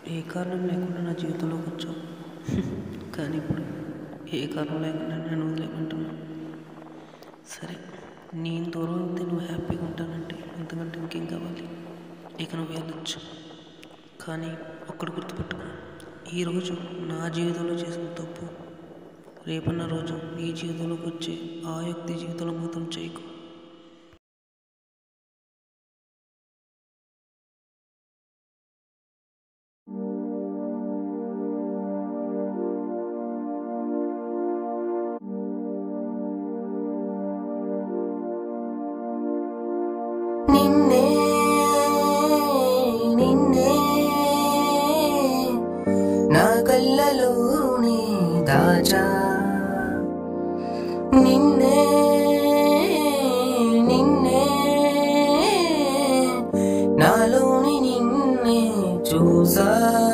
ఏ కారణం లేకుండా నా జీవితంలోకి వచ్చావు కానీ ఇప్పుడు ఏ కారణం లేకుండా నేను వదిలేమంటున్నా సరే నేను దూరం అయితే నువ్వు హ్యాపీగా ఉంటానంటే ఎంతకంటే ఇంకేం కావాలి ఇక నువ్వు వెళ్ళొచ్చు కానీ ఒక్కడు గుర్తుపెట్టుకో ఈరోజు నా జీవితంలో చేసిన తప్పు రేపన్న రోజు నీ జీవితంలోకి వచ్చే ఆ వ్యక్తి జీవితంలో మాత్రం చేయకు నిన్నే నిన్నే నా కళ్ళలోనే దాచా నిన్నే నిన్నే నాలోని నిన్నే చూసా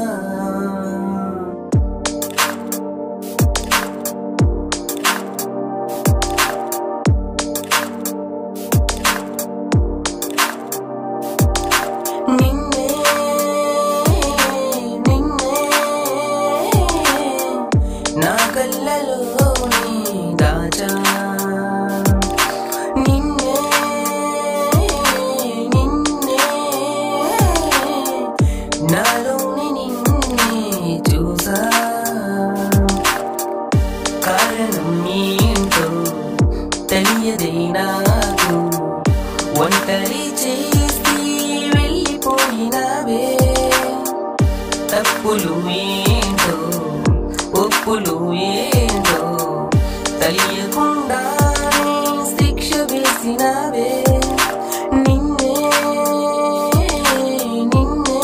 నిన్నే నిన్నే నా కళ్ళలోనే దాచా నిన్నే నిన్నే నాలోని నిన్నే చూసా కారణం ఏంటో తెలియదే నాకు ఒంటరి చేసి వెళ్ళిపోయినవే తప్పులు ఏంటో ఒప్పులు ఏంటో తెలియకుండా శిక్ష వేసినవే నిన్నే నిన్నే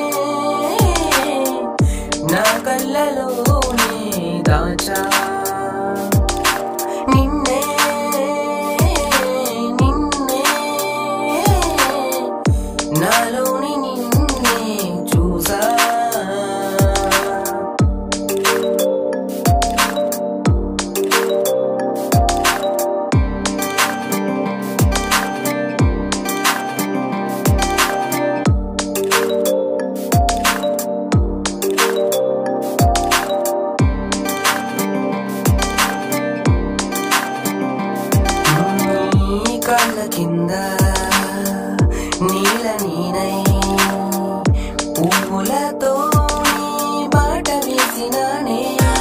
నా కళ్ళలోనే దాచా నిన్నే నిన్నే నాలోని నిన్నే చూసా నీ కాళ్ళ కింద నీల నీనై పువ్వులతో నీ బాట వేసినానే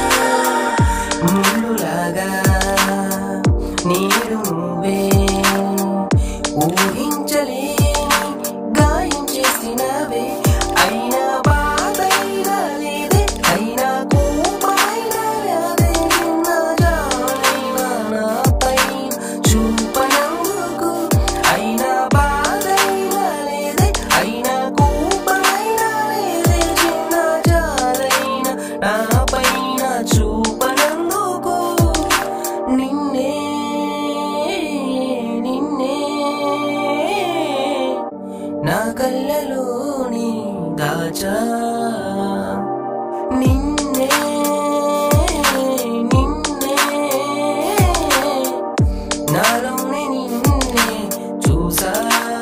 ముళ్ళులాగా నీరు నువ్వే ఊహించలేని గాయం చేసినవే అయినా బాధైనా లేదే అయినా కోపమైనా లేదే నా జాలైనా నాపై చూపనందుకు అయినా బాధైనా లేదే అయినా కోపమైనా లేదే చిన్న జాలైనా నాపైన చూపనందుకు నిన్నే నిన్నే నా కళ్ళలోని దాచా నిన్నే నిన్నే నాలోని నిన్నే చూసా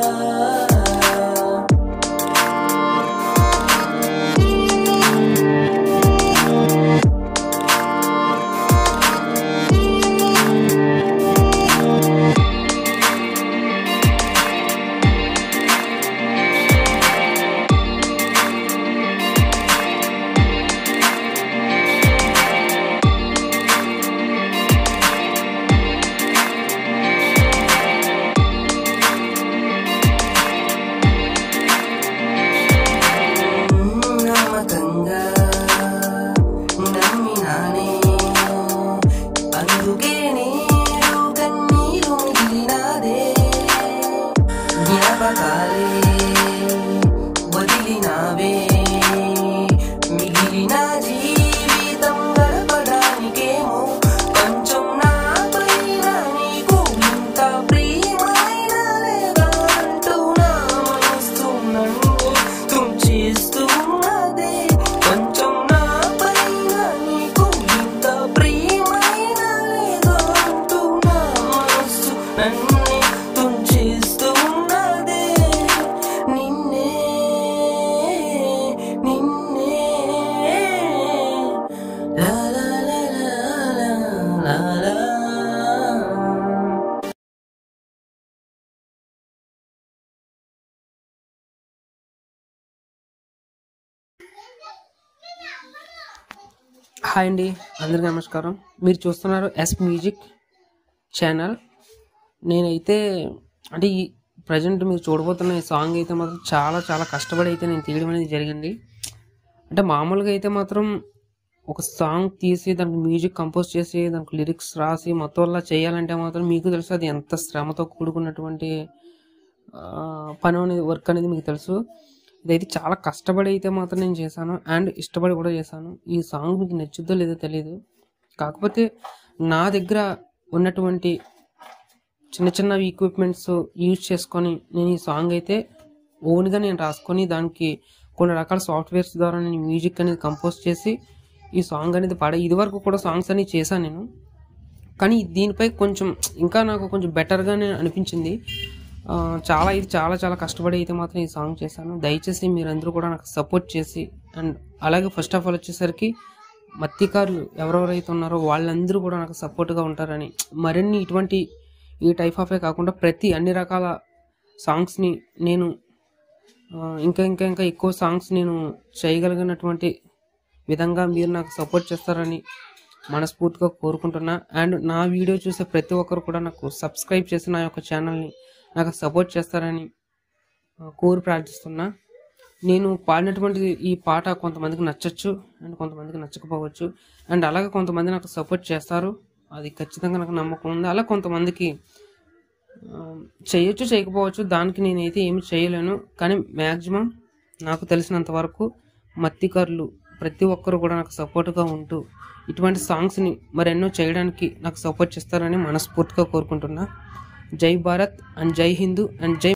నమ్మకంగా నమ్మినానే అందుకే నేను కన్నీరు మిగిలినాదే జ్ఞాపకాలే వదిలినావే మిగిలిన జీవితం గడపడానికేమో కొంచెం నా పైన నీకు ఇంత ప్రియమైన లేదా అంటూ నా మనస్సు నన్ను తుంచేస్తున్నదే కొంచెం నా పైన నీకు ఇంత ప్రియమైన లేదా అంటూ నా మనస్సు నన్ను తుంచేస్తున్నదే నిన్నే హాయ్ అండి అందరికీ నమస్కారం మీరు చూస్తున్నారు ఎస్ మ్యూజిక్ ఛానల్ నేనైతే అంటే ఈ ప్రజెంట్ మీరు చూడబోతున్న ఈ సాంగ్ అయితే మాత్రం చాలా చాలా కష్టపడి అయితే నేను తీయడం అనేది జరిగింది అంటే మామూలుగా అయితే మాత్రం ఒక సాంగ్ తీసి దానికి మ్యూజిక్ కంపోజ్ చేసి దానికి లిరిక్స్ రాసి మొత్తం అలా చేయాలంటే మాత్రం మీకు తెలుసు అది ఎంత శ్రమతో కూడుకున్నటువంటి ఆ, పని అనేది వర్క్ అనేది మీకు తెలుసు ఇదైతే చాలా కష్టపడి అయితే మాత్రం నేను చేశాను అండ్ ఇష్టపడి కూడా చేశాను ఈ సాంగ్ మీకు నచ్చుద్దో లేదో తెలియదు కాకపోతే నా దగ్గర ఉన్నటువంటి చిన్న చిన్న ఈక్విప్మెంట్స్ యూజ్ చేసుకొని నేను ఈ సాంగ్ అయితే ఓన్గా నేను రాసుకొని దానికి కొన్ని రకాల సాఫ్ట్వేర్స్ ద్వారా నేను మ్యూజిక్ అనేది కంపోజ్ చేసి ఈ సాంగ్ అనేది పాడా ఇదివరకు కూడా సాంగ్స్ అనేవి చేశాను నేను కానీ దీనిపై కొంచెం ఇంకా నాకు కొంచెం బెటర్గానే అనిపించింది ఆ, చాలా ఇది చాలా చాలా కష్టపడి అయితే మాత్రం ఈ సాంగ్ చేశాను దయచేసి మీరందరూ కూడా నాకు సపోర్ట్ చేసి అండ్ అలాగే ఫస్ట్ ఆఫ్ ఆల్ వచ్చేసరికి మత్తికారులు ఎవరెవరైతే ఉన్నారో వాళ్ళందరూ కూడా నాకు సపోర్ట్గా ఉంటారని మరిన్ని ఇటువంటి ఈ టైప్ ఆఫే కాకుండా ప్రతి అన్ని రకాల సాంగ్స్ని నేను ఆ, ఇంకా ఇంకా ఇంకా ఎక్కువ సాంగ్స్ నేను చేయగలిగినటువంటి విధంగా మీరు నాకు సపోర్ట్ చేస్తారని మనస్ఫూర్తిగా కోరుకుంటున్నా అండ్ నా వీడియో చూసే ప్రతి ఒక్కరు కూడా నాకు సబ్స్క్రైబ్ చేసి నా యొక్క ఛానల్ని నాకు సపోర్ట్ చేస్తారని ఆ, కోరి ప్రార్థిస్తున్నా నేను పాడినటువంటి ఈ పాట కొంతమందికి నచ్చచ్చు అండ్ కొంతమందికి నచ్చకపోవచ్చు అండ్ అలాగే కొంతమంది నాకు సపోర్ట్ చేస్తారు అది ఖచ్చితంగా నాకు నమ్మకం ఉంది అలా కొంతమందికి ఆ, చేయొచ్చు చేయకపోవచ్చు దానికి నేనైతే ఏమి చేయలేను కానీ మ్యాక్సిమం నాకు తెలిసినంత వరకు మత్తికారులు ప్రతి ఒక్కరు కూడా నాకు సపోర్ట్గా ఉంటూ ఇటువంటి సాంగ్స్ని మరెన్నో చేయడానికి నాకు సపోర్ట్ చేస్తారని మనస్ఫూర్తిగా కోరుకుంటున్నా జై భారత్ అండ్ జై హిందూ అండ్ జై